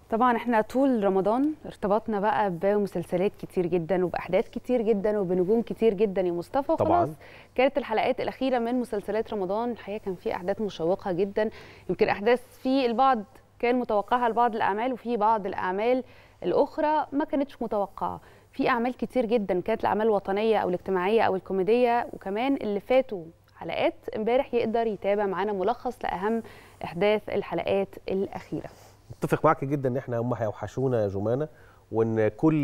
طبعا احنا طول رمضان ارتبطنا بقى بمسلسلات كتير جدا وباحداث كتير جدا وبنجوم كتير جدا يا مصطفى وخلاص طبعاً. كانت الحلقات الاخيره من مسلسلات رمضان الحقيقه كان في احداث مشوقه جدا يمكن احداث في البعض كان متوقعها لبعض الاعمال وفي بعض الاعمال الاخرى ما كانتش متوقعه في اعمال كتير جدا كانت الاعمال الوطنيه او الاجتماعيه او الكوميديه وكمان اللي فاتوا حلقات امبارح يقدر يتابع معانا ملخص لاهم احداث الحلقات الاخيره متفق معاك جدا ان احنا هم هيوحشونا يا جمانه وان كل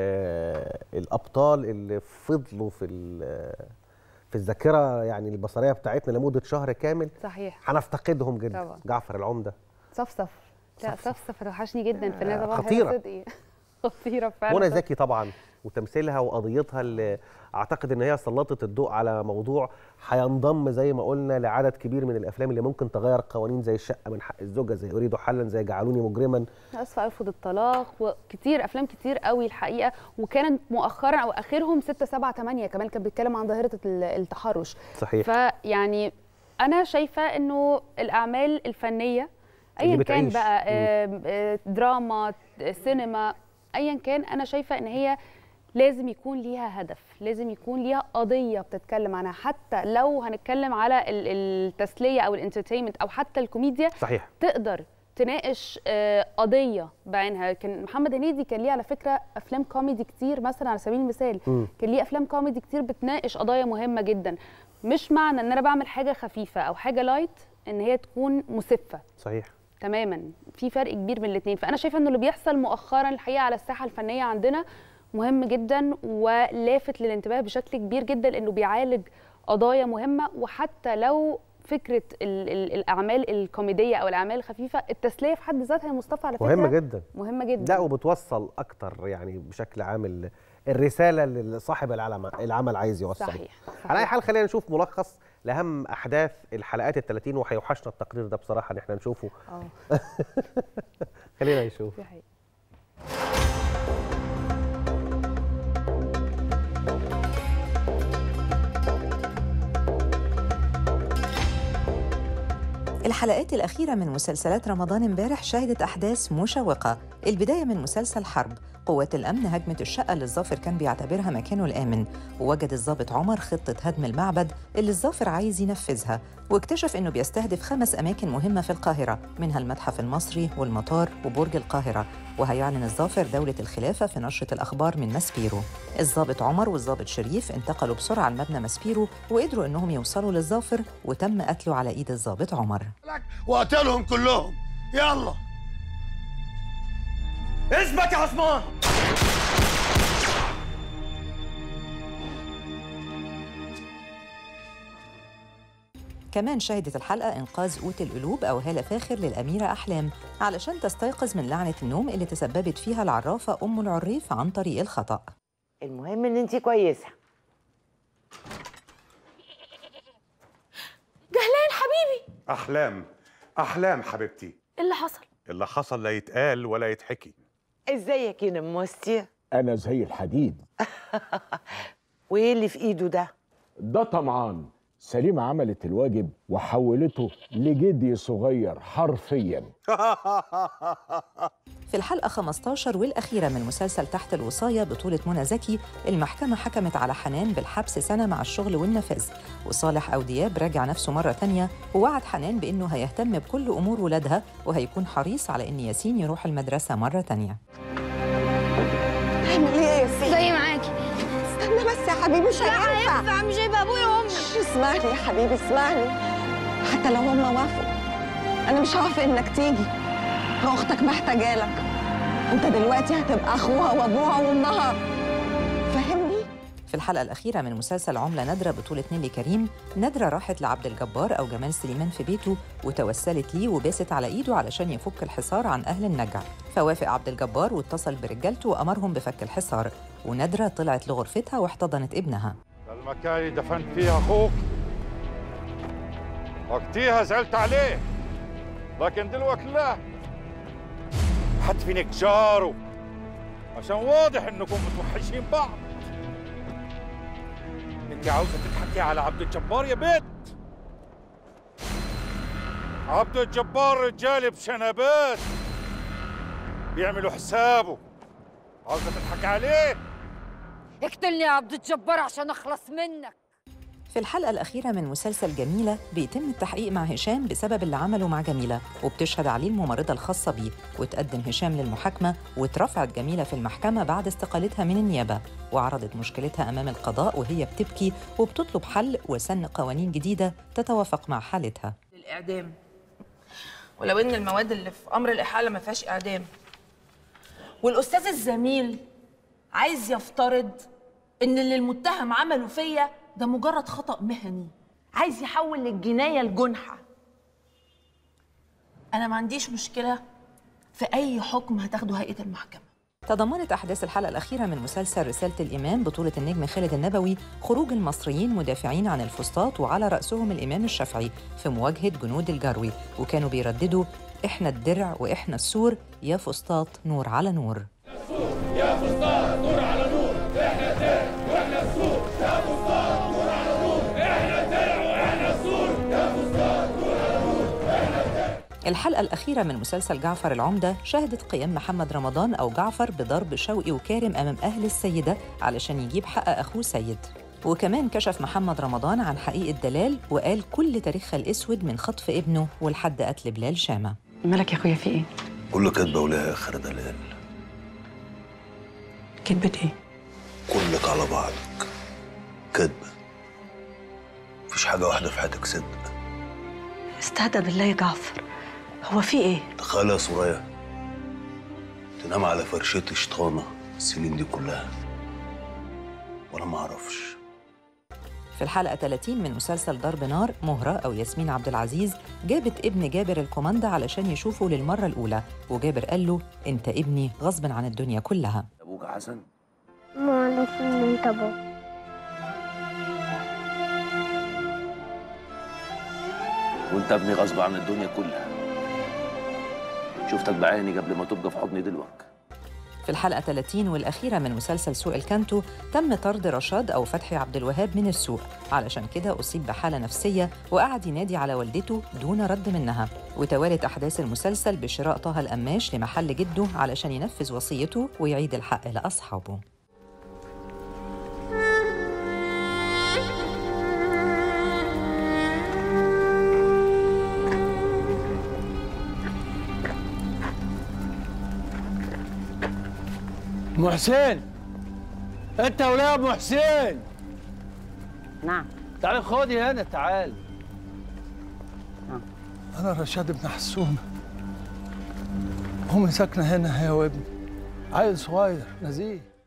ال- الابطال اللي فضلوا في ال- في الذاكره يعني البصريه بتاعتنا لمده شهر كامل صحيح هنفتقدهم جدا طبعاً. جعفر العمده صفصف لا صفصف. صفصف هتوحشني جدا في الناس طبعا خطيرة. صدقي خطيره فعلا منى زكي طبعا وتمثيلها وقضيتها اللي اعتقد ان هي سلطت الضوء على موضوع هينضم زي ما قلنا لعدد كبير من الافلام اللي ممكن تغير قوانين زي الشقه من حق الزوجه زي اريد حلا زي جعلوني مجرما اسفه ارفض الطلاق وكتير افلام كتير قوي الحقيقه وكانت مؤخرا او اخرهم 6 7 8 كمان كان بيتكلم عن ظاهره ال- التحرش صحيح فيعني انا شايفه انه الاعمال الفنيه اللي ايا كان بتعيش. بقى مم. آم، آه، دراما آه، سينما ايا كان انا شايفه ان هي لازم يكون ليها هدف لازم يكون ليها قضيه بتتكلم عنها حتى لو هنتكلم على ال- التسليه او الانترتينمنت او حتى الكوميديا صحيح تقدر تناقش آه، قضيه بعينها كان محمد هنيدي كان ليه على فكره افلام كوميدي كتير مثلا على سبيل المثال مم. كان ليه افلام كوميدي كتير بتناقش قضايا مهمه جدا مش معنى ان انا بعمل حاجه خفيفه او حاجه لايت ان هي تكون مسفه صحيح تماما في فرق كبير بين الاثنين فانا شايفه انه اللي بيحصل مؤخرا الحقيقه على الساحه الفنيه عندنا مهم جدا ولافت للانتباه بشكل كبير جدا لانه بيعالج قضايا مهمه وحتى لو فكره ال ال الاعمال الكوميديه او الاعمال الخفيفه التسليه في حد ذاتها يا مصطفى على فكره مهمه جدا مهمه جدا لا وبتوصل اكتر يعني بشكل عام ال- الرساله اللي صاحب العلم العمل عايز يوصلها صحيح, صحيح. على اي حال خلينا نشوف ملخص لاهم احداث الحلقات ال 30 وهيوحشنا التقرير ده بصراحه ان احنا نشوفه اه خلينا نشوف دي حقيقة. الحلقات الأخيرة من مسلسلات رمضان امبارح شهدت أحداث مشوقة البداية من مسلسل حرب قوات الأمن هجمت الشقة اللي الظافر كان بيعتبرها مكانه الآمن ووجد الضابط عمر خطة هدم المعبد اللي الظافر عايز ينفذها واكتشف إنه بيستهدف خمس أماكن مهمة في القاهرة منها المتحف المصري والمطار وبرج القاهرة وهيعلن الظافر دولة الخلافة في نشرة الأخبار من ماسبيرو الضابط عمر والضابط شريف انتقلوا بسرعة لمبنى ماسبيرو وقدروا إنهم يوصلوا للظافر وتم قتله على إيد الضابط عمر وقتلهم كلهم يلا اثبت يا عثمان كمان شهدت الحلقة إنقاذ قوت القلوب أو هالة فاخر للأميرة أحلام علشان تستيقظ من لعنة النوم اللي تسببت فيها العرافة أم العريف عن طريق الخطأ المهم ان انت كويسه جهلان حبيبي أحلام أحلام حبيبتي ايه اللي حصل اللي حصل لا يتقال ولا يتحكي ازيك يا نموستي أنا زي الحديد وايه اللي في ايده ده ده طمعان سليمة عملت الواجب وحولته لجدي صغير حرفيا في الحلقة 15 والأخيرة من مسلسل تحت الوصاية بطولة منى زكي المحكمة حكمت على حنان بالحبس سنة مع الشغل والنفاذ وصالح أو دياب راجع نفسه مرة تانية ووعد حنان بإنه هيهتم بكل أمور ولادها وهيكون حريص على إن ياسين يروح المدرسة مرة تانية تعمل ايه يا ياسين؟ جاي معاكي استنى بس يا حبيبي مش لا هينفع هينفع مش هيبقى ابويا وامي اسمعني يا حبيبي اسمعني حتى لو هم وافقوا انا مش هوافق انك تيجي هو اختك محتاجه لك انت دلوقتي هتبقى اخوها وابوها وامها فاهمني في الحلقة الأخيرة من مسلسل عملة نادرة بطولة نيلي كريم نادرة راحت لعبد الجبار أو جمال سليمان في بيته وتوسلت ليه وباست على إيده علشان يفك الحصار عن أهل النجع فوافق عبد الجبار واتصل برجالته وأمرهم بفك الحصار ونادرة طلعت لغرفتها واحتضنت ابنها ده المكان اللي دفنت فيه أخوك وقتيها زعلت عليه لكن دلوقتي لا حد فينك جاره عشان واضح انكم متوحشين بعض انت عاوزه تضحكي على عبد الجبار يا بنت عبد الجبار رجالي بشنبات بيعملوا حسابه عاوزة تضحك عليه اقتلني يا عبد الجبار عشان اخلص منك في الحلقة الأخيرة من مسلسل جميلة بيتم التحقيق مع هشام بسبب اللي عمله مع جميلة وبتشهد عليه الممرضة الخاصة بيه وتقدم هشام للمحاكمة واترفعت جميلة في المحكمة بعد استقالتها من النيابة وعرضت مشكلتها أمام القضاء وهي بتبكي وبتطلب حل وسن قوانين جديدة تتوافق مع حالتها الاعدام ولو ان المواد اللي في امر الاحاله ما فيهاش اعدام والاستاذ الزميل عايز يفترض ان اللي المتهم عمله فيا ده مجرد خطا مهني عايز يحول الجنايه لجنحه انا ما عنديش مشكله في اي حكم هتاخده هيئه المحكمه تضمنت أحداث الحلقة الأخيرة من مسلسل رسالة الإمام بطولة النجم خالد النبوي خروج المصريين مدافعين عن الفسطاط وعلى رأسهم الإمام الشافعي في مواجهة جنود الجروي وكانوا بيرددوا إحنا الدرع وإحنا السور يا فسطاط نور على نور الحلقة الأخيرة من مسلسل جعفر العمدة شهدت قيام محمد رمضان أو جعفر بضرب شوقي وكارم أمام أهل السيدة علشان يجيب حق أخوه سيد وكمان كشف محمد رمضان عن حقيقة دلال وقال كل تاريخها الأسود من خطف ابنه ولحد قتل بلال شامة مالك يا اخويا في ايه؟ كل كدبة ولها آخر دلال كدبة ايه؟ كلك على بعضك كدبة مفيش حاجة واحدة في حياتك صدق استهدى بالله يا جعفر هو في ايه؟ تخيل يا سوريا تنام على فرشة شطانة السنين دي كلها وأنا ما أعرفش في الحلقة 30 من مسلسل ضرب نار مهرة أو ياسمين عبد العزيز جابت ابن جابر الكوماندا علشان يشوفه للمرة الأولى وجابر قال له أنت ابني غصب عن الدنيا كلها أبوك حسن معلش ان انت بابا وانت ابني غصب عن الدنيا كلها شفتك بعيني قبل ما تبقى في حضني دلوقتي في الحلقة 30 والأخيرة من مسلسل سوق الكانتو تم طرد رشاد أو فتحي عبد الوهاب من السوق علشان كده أصيب بحالة نفسية وقعد ينادي على والدته دون رد منها وتوالت أحداث المسلسل بشراء طه القماش لمحل جده علشان ينفذ وصيته ويعيد الحق لأصحابه ام حسين انت ولا ام حسين نعم تعالي خدي هنا تعال انا رشاد بن حسون امي ساكنه هنا هي وابني عيل صغير نزيه